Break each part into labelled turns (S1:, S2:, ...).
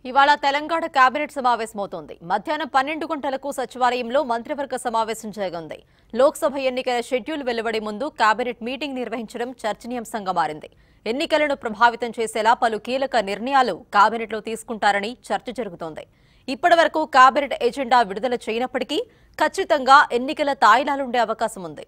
S1: ఇవాళ తెలంగాణ కేబినెట్ సమావేశమవుతోంది మధ్యాహ్నం పన్నెండు గంటలకు సచివాలయంలో మంత్రివర్గ సమావేశం జరగనుంది లోక్సభ ఎన్నికల షెడ్యూల్ వెలువడే ముందు కేబినెట్ మీటింగ్ నిర్వహించడం చర్చనీయాంశంగా మారింది ఎన్నికలను ప్రభావితం చేసేలా పలు కీలక నిర్ణయాలు కేబినెట్లో తీసుకుంటారని చర్చ జరుగుతోంది ఇప్పటివరకు కేబినెట్ ఎజెండా విడుదల చేయనప్పటికీ ఖచ్చితంగా ఎన్నికల తాయిలాలుండే అవకాశం ఉంది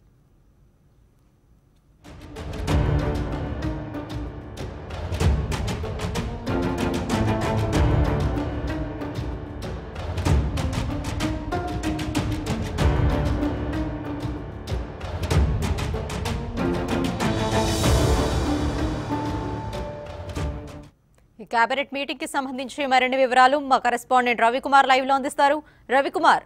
S1: ఈ కేబినెట్ మీటింగ్ కి సంబంధించి మరిన్ని వివరాలు మా కరెస్పాండెంట్ రవికుమార్ లైవ్ లో అందిస్తారు రవికుమార్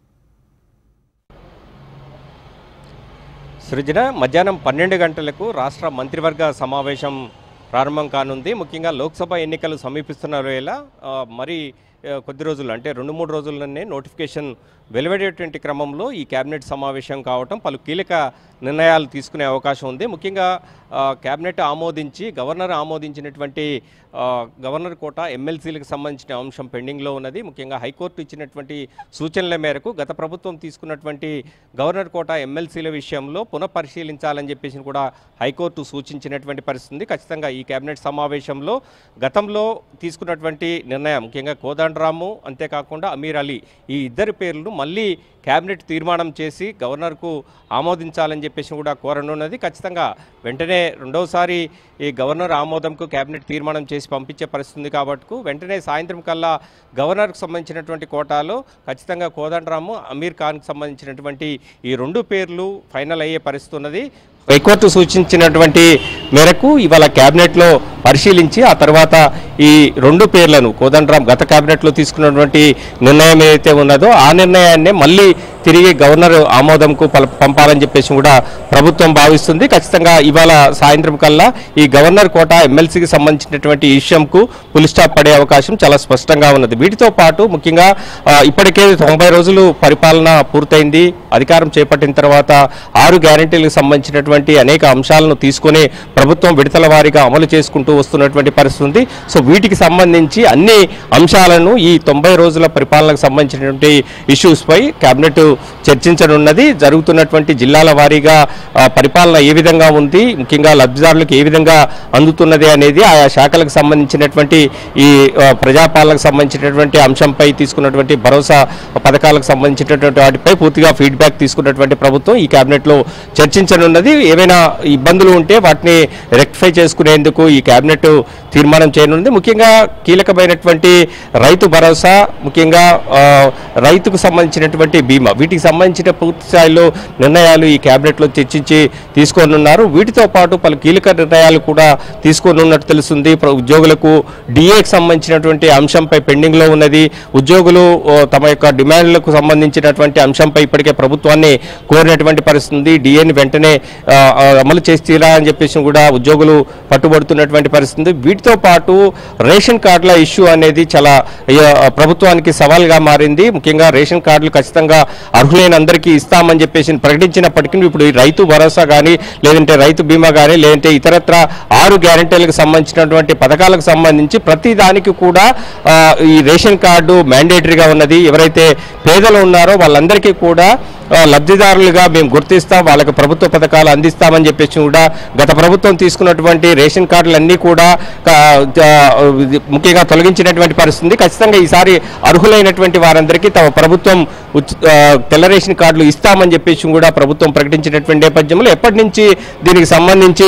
S2: సృజన మధ్యాహ్నం పన్నెండు గంటలకు రాష్ట్ర మంత్రివర్గ సమావేశం ప్రారంభం కానుంది ముఖ్యంగా లోక్సభ ఎన్నికలు సమీపిస్తున్న వేళ ఆ, మరి ఆ, కొద్ది రోజులు అంటే రెండు మూడు రోజుల్లోనే నోటిఫికేషన్ వెలువడేటువంటి క్రమంలో ఈ కేబినెట్ సమావేశం కావటం పలు కీలక నిర్ణయాలు తీసుకునే అవకాశం ఉంది ముఖ్యంగా ఆ, కేబినెట్ ఆమోదించి గవర్నర్ ఆమోదించినటువంటి ఆ, గవర్నర్ కోట ఎమ్మెల్సీలకు సంబంధించిన అంశం పెండింగ్లో ఉన్నది ముఖ్యంగా హైకోర్టు ఇచ్చినటువంటి సూచనల మేరకు గత ప్రభుత్వం తీసుకున్నటువంటి గవర్నర్ కోట ఎమ్మెల్సీల విషయంలో పునఃపరిశీలించాలని చెప్పేసి కూడా హైకోర్టు సూచించినటువంటి పరిస్థితి ఉంది ఖచ్చితంగా ఈ కేబినెట్ సమావేశంలో గతంలో తీసుకున్నటువంటి నిర్ణయం ముఖ్యంగా కోదండరాము అంతేకాకుండా అమీర్ అలీ ఈ ఇద్దరి పేర్లను మళ్ళీ కేబినెట్ తీర్మానం చేసి గవర్నర్కు ఆమోదించాలని చెప్పేసి కూడా కోరనున్నది ఖచ్చితంగా వెంటనే రెండవసారి ఈ గవర్నర్ ఆమోదంకు కేబినెట్ తీర్మానం చేసి పంపించే పరిస్థితి ఉంది కాబట్టి వెంటనే సాయంత్రం కల్లా గవర్నర్కు సంబంధించినటువంటి కోటాలో ఖచ్చితంగా కోదండరాము అమీర్ ఖాన్కి సంబంధించినటువంటి ఈ రెండు పేర్లు ఫైనల్ అయ్యే పరిస్థితి ఉన్నది హైకోర్టు సూచించినటువంటి మేరకు ఇవాళ కేబినెట్లో పరిశీలించి ఆ తర్వాత ఈ రెండు పేర్లను కోదండరాం గత కేబినెట్లో తీసుకున్నటువంటి నిర్ణయం ఏదైతే ఉన్నదో ఆ నిర్ణయాన్ని మళ్ళీ తిరిగి గవర్నర్ ఆమోదంకు పల- పంపాలని చెప్పేసి కూడా ప్రభుత్వం భావిస్తుంది ఖచ్చితంగా ఇవాళ సాయంత్రం కల్లా ఈ గవర్నర్ కోట ఎమ్మెల్సీకి సంబంధించినటువంటి ఈ విషయంకు పులి స్టాప్ పడే అవకాశం చాలా స్పష్టంగా ఉన్నది వీటితో పాటు ముఖ్యంగా ఆ, ఇప్పటికే తొంభై రోజులు పరిపాలన పూర్తయింది అధికారం చేపట్టిన తర్వాత ఆరు గ్యారంటీలకు సంబంధించినటువంటి అనేక అంశాలను తీసుకొని ప్రభుత్వం విడతల వారీగా అమలు చేసుకుంటూ వస్తున్నటువంటి పరిస్థితి ఉంది సో వీటికి సంబంధించి అన్ని అంశాలను ఈ తొంభై రోజుల పరిపాలనకు సంబంధించినటువంటి ఇష్యూస్ పై కేబినెట్ చర్చించనున్నది జరుగుతున్నటువంటి జిల్లాల వారీగా ఆ, పరిపాలన ఏ విధంగా ఉంది ముఖ్యంగా లబ్ధిదారులకు ఏ విధంగా అందుతున్నది అనేది ఆయా శాఖలకు సంబంధించినటువంటి ఈ ఆ, ప్రజాపాలనకు సంబంధించినటువంటి అంశంపై తీసుకున్నటువంటి భరోసా పథకాలకు సంబంధించినటువంటి వాటిపై పూర్తిగా ఫీడ్బ్యాక్ తీసుకున్నటువంటి ప్రభుత్వం ఈ కేబినెట్లో చర్చించనున్నది ఏవైనా ఇబ్బందులు ఉంటే వాటిని రెక్టిఫై చేసుకునేందుకు ఈ కేబినెట్ తీర్మానం చేయనుంది ముఖ్యంగా కీలకమైనటువంటి రైతు భరోసా ముఖ్యంగా ఆ, రైతుకు సంబంధించినటువంటి బీమా వీటికి సంబంధించిన పూర్తి స్థాయిలో నిర్ణయాలు ఈ కేబినెట్లో చర్చించి తీసుకోనున్నారు వీటితో పాటు పలు కీలక నిర్ణయాలు కూడా తీసుకోనున్నట్టు తెలుస్తుంది ప్ర- ఉద్యోగులకు డిఏకి సంబంధించినటువంటి అంశంపై పెండింగ్లో ఉన్నది ఉద్యోగులు ఓ, తమ యొక్క డిమాండ్లకు సంబంధించినటువంటి అంశంపై ఇప్పటికే ప్రభుత్వాన్ని కోరినటువంటి పరిస్థితి ఉంది డిఏని వెంటనే ఆ, ఆ, అమలు చేసి తీరా అని చెప్పేసి కూడా ఉద్యోగులు పట్టుబడుతున్నటువంటి పరిస్థితి ఉంది వీటితో పాటు రేషన్ కార్డుల ఇష్యూ అనేది చాలా ఆ, ప్రభుత్వానికి సవాల్గా మారింది ముఖ్యంగా రేషన్ కార్డులు ఖచ్చితంగా అర్హులైన అందరికీ ఇస్తామని చెప్పేసి ప్రకటించినప్పటికీ ఇప్పుడు ఈ రైతు భరోసా కానీ లేదంటే రైతు బీమా కానీ లేదంటే ఇతరత్ర ఆరు గ్యారెంటీలకు సంబంధించినటువంటి పథకాలకు సంబంధించి ప్రతి దానికి కూడా ఆ, ఈ రేషన్ కార్డు మ్యాండేటరీగా ఉన్నది ఎవరైతే పేదలు ఉన్నారో వాళ్ళందరికీ కూడా ఆ, లబ్ధిదారులుగా మేము గుర్తిస్తాం వాళ్ళకి ప్రభుత్వ పథకాలు అందిస్తామని చెప్పేసి కూడా గత ప్రభుత్వం తీసుకున్నటువంటి రేషన్ కార్డులన్నీ కూడా కా- ఆ, ఇది ముఖ్యంగా తొలగించినటువంటి పరిస్థితి ఉంది. ఖచ్చితంగా ఈసారి అర్హులైనటువంటి వారందరికీ తమ ప్రభుత్వం ఉచ్- ఆ, తెల్ల రేషన్ కార్డులు ఇస్తామని చెప్పేసి కూడా ప్రభుత్వం ప్రకటించినటువంటి నేపథ్యంలో ఎప్పటి నుంచి దీనికి సంబంధించి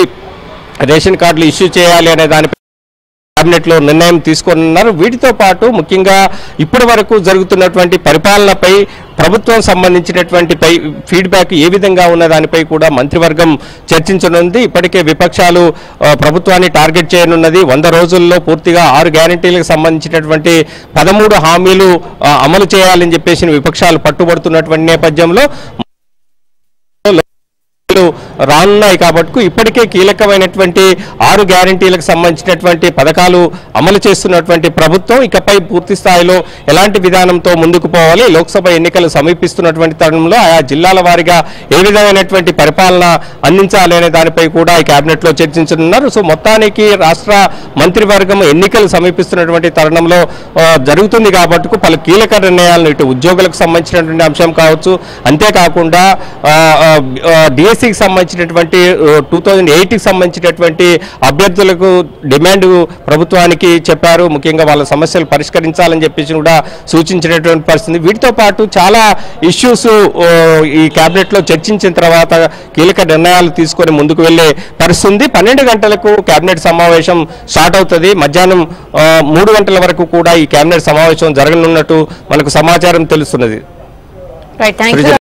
S2: రేషన్ కార్డులు ఇష్యూ చేయాలి అనే దానిపై కేబినెట్లో నిర్ణయం తీసుకున్నారు వీటితో పాటు ముఖ్యంగా ఇప్పటి వరకు జరుగుతున్నటువంటి పరిపాలనపై ప్రభుత్వం సంబంధించినటువంటి పై ఫీడ్బ్యాక్ ఏ విధంగా ఉన్న దానిపై కూడా మంత్రివర్గం చర్చించనుంది ఇప్పటికే విపక్షాలు ఆ, ప్రభుత్వాన్ని టార్గెట్ చేయనున్నది వంద రోజుల్లో పూర్తిగా ఆరు గ్యారంటీలకు సంబంధించినటువంటి పదమూడు హామీలు ఆ, అమలు చేయాలని చెప్పేసి విపక్షాలు పట్టుబడుతున్నటువంటి నేపథ్యంలో ఎన్నికలు రానున్నాయి కాబట్టి ఇప్పటికే కీలకమైనటువంటి ఆరు గ్యారంటీలకు సంబంధించినటువంటి పథకాలు అమలు చేస్తున్నటువంటి ప్రభుత్వం ఇకపై పూర్తి స్థాయిలో ఎలాంటి విధానంతో ముందుకు పోవాలి లోక్సభ ఎన్నికలు సమీపిస్తున్నటువంటి తరుణంలో ఆయా జిల్లాల వారీగా ఏ విధమైనటువంటి పరిపాలన అందించాలి అనే దానిపై కూడా ఈ కేబినెట్ లో చర్చించనున్నారు సో మొత్తానికి రాష్ట్ర మంత్రివర్గం ఎన్నికలు సమీపిస్తున్నటువంటి తరుణంలో ఆ, జరుగుతుంది కాబట్టి పలు కీలక నిర్ణయాలను ఇటు ఉద్యోగులకు సంబంధించినటువంటి అంశం కావచ్చు అంతేకాకుండా డిఎస్సికి సంబంధించినటువంటి టూ థౌజండ్ ఎయిట్కి సంబంధించినటువంటి అభ్యర్థులకు డిమాండ్ ప్రభుత్వానికి చెప్పారు ముఖ్యంగా వాళ్ళ సమస్యలు పరిష్కరించాలని చెప్పేసి కూడా సూచించినటువంటి పరిస్థితి వీటితో పాటు చాలా ఇష్యూస్ ఈ కేబినెట్లో చర్చించిన తర్వాత కీలక నిర్ణయాలు తీసుకొని ముందుకు వెళ్ళే పరిస్థితి ఉంది పన్నెండు గంటలకు కేబినెట్ సమావేశం స్టార్ట్ అవుతుంది మధ్యాహ్నం ఆ, మూడు గంటల వరకు కూడా ఈ కేబినెట్ సమావేశం జరగనున్నట్టు మనకు సమాచారం తెలుస్తున్నది
S1: రైట్ థ్యాంక్ యూ